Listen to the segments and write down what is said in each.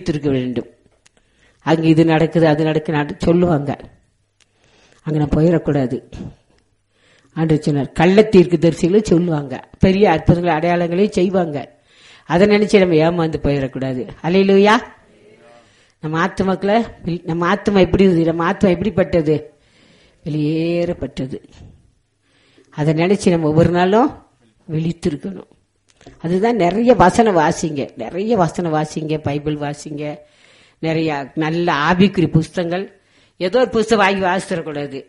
விழித்திருக்க வேண்டும் அங்க இது நடக்குது அது நடக்குது சொல்லுவாங்க அங்க நான் போயிடக்கூடாது ஆண்டு சொன்னார் கள்ள தீர்க்கு தரிசிகளும் சொல்லுவாங்க பெரிய அற்புதங்கள் அடையாளங்களையும் செய்வாங்க அதை நினைச்சு நம்ம ஏமாந்து போயிடக்கூடாது அலையிலுயா நம்ம ஆத்மாக்களை நம்ம ஆத்மா எப்படி இருக்குது நம்ம ஆத்மா எப்படிப்பட்டது வெளியேறப்பட்டது அதை நினைச்சு நம்ம ஒவ்வொரு நாளும் விழித்திருக்கணும் அதுதான் நிறைய வசனம் வாசிங்க நிறைய வசனம் வாசிங்க பைபிள் வாசிங்க நிறைய நல்ல ஆபிக்குறி புஸ்தங்கள் ஏதோ ஒரு புஸ்தகம் வாங்கி வாசித்தரக்கூடாது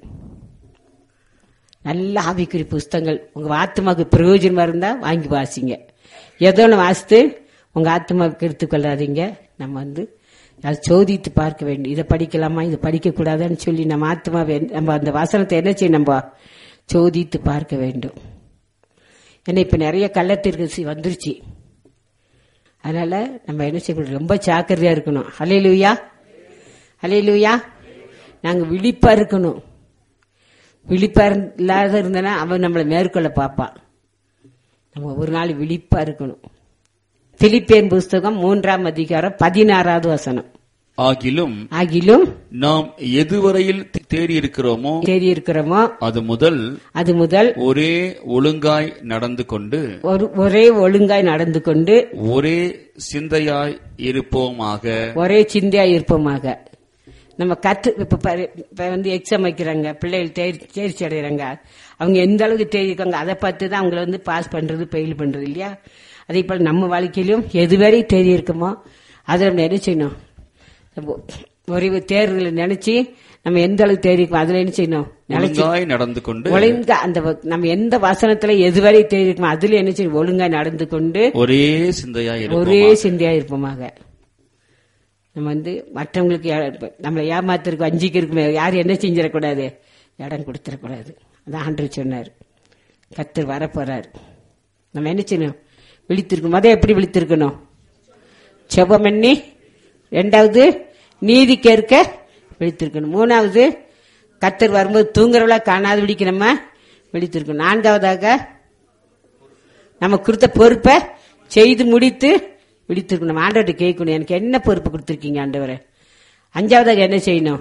நல்ல ஆவிக்குறி புஸ்தங்கள் உங்க ஆத்மாவுக்கு பிரயோஜனமா இருந்தா வாங்கி வாசிங்க ஏதோ ஒன்று வாசித்து உங்க ஆத்மாவுக்கு எடுத்துக்கொள்ளாதீங்க நம்ம வந்து அதை சோதித்து பார்க்க வேண்டும் இதை படிக்கலாமா இதை படிக்க கூடாதுன்னு சொல்லி நம்ம ஆத்மாவை நம்ம அந்த வசனத்தை என்ன செய்ய நம்ம சோதித்து பார்க்க வேண்டும் ஏன்னா இப்ப நிறைய கள்ளத்திற்கு வந்துருச்சு அதனால நம்ம என்ன செய்யக்கூடாது ரொம்ப ஜாக்கிரதையா இருக்கணும் ஹலே லூயா ஹலே லூயா நாங்க விழிப்பா இருக்கணும் விழிப்பா இல்லாத இருந்தனா அவன் நம்மளை மேற்கொள்ள பார்ப்பான் நம்ம ஒரு நாள் விழிப்பா இருக்கணும் பிலிப்பேன் புஸ்தகம் மூன்றாம் அதிகாரம் பதினாறாவது வசனம் ஆகிலும் ஆகிலும் நாம் எதுவரையில் தேறி இருக்கிறோமோ தேடி இருக்கிறோமோ அது முதல் அது முதல் ஒரே ஒழுங்காய் நடந்து கொண்டு ஒரு ஒரே ஒழுங்காய் நடந்து கொண்டு ஒரே சிந்தையாய் இருப்போமாக ஒரே சிந்தையா இருப்போமாக நம்ம கற்று இப்ப பாரு, இப்ப வந்து எக்ஸாம் வைக்கிறாங்க பிள்ளைகள் தேர்ச்சி தேர்ச்சி அடைகிறாங்க அவங்க எந்த அளவுக்கு தேர்ச்சிருக்காங்க அதை பார்த்து தான் அவங்கள வந்து பாஸ் பண்றது ஃபெயில் பண்றது இல்லையா அதே போல நம்ம வாழ்க்கையிலும் எதுவரை தேறி இருக்குமோ அதை நம்ம என்ன செய்யணும் நம்ம ஒரு தேர்வுகளை நினைச்சு நம்ம எந்த அளவுக்கு தேறி இருக்கோம் அதுல என்ன செய்யணும் நினைச்சு ஒழுங்காய் நடந்து கொண்டு ஒழுங்கா அந்த வ- நம்ம எந்த வசனத்துல எதுவரை தேறி இருக்கோமோ அதுல என்ன செய்யணும் ஒழுங்கா நடந்து கொண்டு ஒரே சிந்தையாய் ஒரே இருப்போமாக சிந்தையா இருப்போமாக நம்ம வந்து மற்றவங்களுக்கு யா- நம்மளை ஏமாத்திருக்கு வஞ்சிக்கு இருக்குமே யாரும் என்ன செஞ்சிடக்கூடாது இடம் கொடுத்துடக்கூடாது அதான் ஆண்டு சொன்னார் கத்தர் வரப்போறார் நம்ம என்ன செய்யணும் விழித்திருக்கணும் முத எப்படி விழித்திருக்கணும் செபம் பண்ணி ரெண்டாவது நீதி கேட்க விழித்திருக்கணும் மூணாவது கத்தர் வரும்போது தூங்குறவளா காணாது விழிக்க நம்ம விழித்திருக்கணும் நான்காவதாக நம்ம கொடுத்த பொறுப்பை செய்து முடித்து விழித்திருக்கணும் நம்ம ஆண்டவர்கிட்ட கேட்கணும் எனக்கு என்ன பொறுப்பு கொடுத்துருக்கீங்க ஆண்டவரை அஞ்சாவதாக என்ன செய்யணும்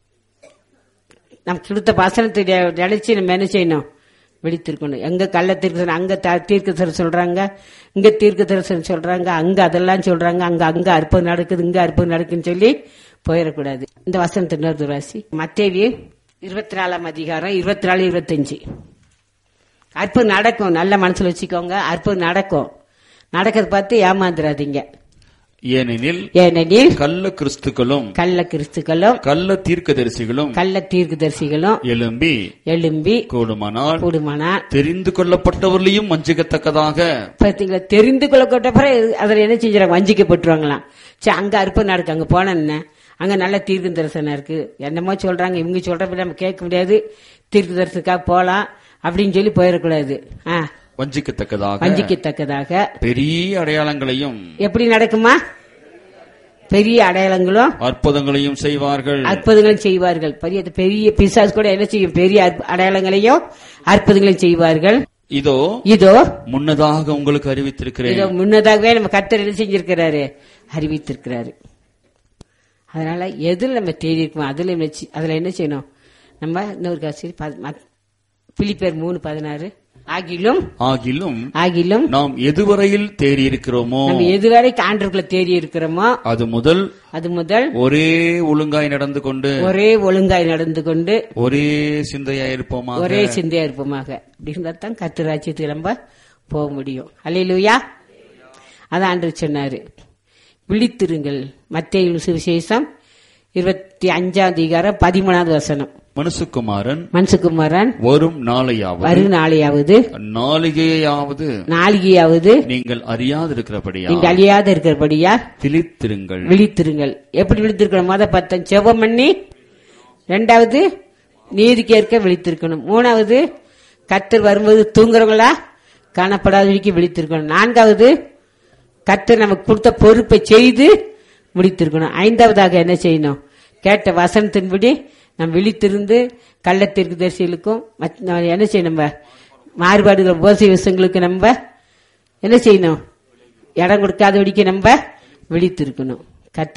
நம்ம கொடுத்த வசனத்தை நெ- நினைச்சு நம்ம என்ன செய்யணும் விழித்திருக்கணும் எங்க கள்ள தீர்க்க அங்க த- தீர்க்கதரிசனம் சொல்றாங்க இங்க தீர்க்க தரிசனம் சொல்றாங்க அங்க அதெல்லாம் சொல்றாங்க அங்க அங்க அற்புதம் நடக்குது இங்க அற்புதம் நடக்குன்னு சொல்லி போயிடக்கூடாது இந்த வசனத்தை இன்னொரு ராசி மத்தேவி இருபத்தி நாலாம் அதிகாரம் இருபத்தி நாலு இருபத்தஞ்சு அற்புதம் நடக்கும் நல்ல மனசுல வச்சுக்கோங்க அற்புதம் நடக்கும் நடக்கிறத பார்த்து ஏமாந்துடாதீங்க ஏனெனில் ஏனெனில் கள்ள கிறிஸ்துக்களும் கள்ள கிறிஸ்துக்களும் கள்ள தீர்க்கதரிசிகளும் கள்ள தீர்க்கதரிசிகளும் எழும்பி எழும்பி கூடுமானால் கூடுமானா தெரிந்து கொள்ளப்பட்டவர்களையும் வஞ்சிக்கத்தக்கதாக பாத்தீங்களா தெரிந்து கொள்ளப்பட்ட பிறகு அதுல என்ன செஞ்சாங்க வஞ்சிக்கப்பட்டுருவாங்களாம் சரி அங்க அற்புதம் நடக்கு அங்க போன என்ன அங்க நல்ல தீர்க்க தரிசனம் இருக்கு என்னமோ சொல்றாங்க இவங்க சொல்றப்ப நம்ம கேட்க முடியாது தீர்க்க தரிசனத்துக்காக போலாம் அப்படின்னு சொல்லி போயிடக்கூடாது ஆ, வஞ்சிக்கத்தக்கதாக வஞ்சிக்கத்தக்கதாக பெரிய அடையாளங்களையும் எப்படி நடக்குமா பெரிய அடையாளங்களும் அற்புதங்களையும் செய்வார்கள் அற்புதங்களும் செய்வார்கள் பெரிய பெரிய பிசாஸ் கூட என்ன செய்யும் பெரிய அற்ப- அடையாளங்களையும் அற்புதங்களையும் செய்வார்கள் இதோ இதோ முன்னதாக உங்களுக்கு அறிவித்திருக்கிறேன் இதோ முன்னதாகவே நம்ம கர்த்தர் என்ன செஞ்சிருக்கிறாரு அறிவித்திருக்கிறாரு அதனால எதுல நம்ம தேடி இருக்கோம் அதுல என்ன செய்- அதுல என்ன செய்யணும் நம்ம இன்னொரு காசி பிலிப்பேர் மூணு பதினாறு ஆகிலும் ஆகிலும் ஆகிலும் நாம் எதுவரையில் தேறி இருக்கிறோமோ நம்ம எதுவரை ஆண்டருக்குள்ள தேடி இருக்கிறோமோ அது முதல் அது முதல் ஒரே ஒழுங்காய் நடந்து கொண்டு ஒரே ஒழுங்காய் நடந்து கொண்டு ஒரே சிந்தையாய் இருப்போமாக ஒரே சிந்தையா இருப்போமாக அப்படி இருந்தா தான் கத்து ராஜ்யத்துக்கு நம்ம போக முடியும் அல்லையிலுயா அதான் ஆண்டு சொன்னாரு விழித்திருங்கள் மத்திய சுவிசேஷம் இருபத்தி அஞ்சாம் அதிகாரம் பதிமூணாவது வசனம் மனுசுக்குமாரன் மன்சுகுமாரன் வரும் நாளையாவது வரும் நாளையாவது நாளிகையாவது நாளிகையாவது நீங்கள் அறியாதிருக்கிறபடியா நீங்க அழியாத இருக்கிறபடியா விழித்திருங்கள் விழித்திருங்கள் எப்படி விழித்திருக்கணும் மொத பத்தம் செவம் பண்ணி ரெண்டாவது நீதி கேட்க விழித்திருக்கணும் மூணாவது கத்தர் வரும்போது தூங்குறவங்களா காணப்படாதவழிக்கு விழித்திருக்கணும் நான்காவது கத்தர் நமக்கு கொடுத்த பொறுப்பை செய்து முடித்திருக்கணும் ஐந்தாவதாக என்ன செய்யணும் கேட்ட வசனத்தின்படி நம்ம விழித்திருந்து கள்ளத்திற்கு தரிசிகளுக்கும் மத்த- நம்ம என்ன செய்யணும் நம்ம மாறுபாடுகள் உபசி நம்ம என்ன செய்யணும் இடம் கொடுக்காதபடிக்கு நம்ம விழித்திருக்கணும்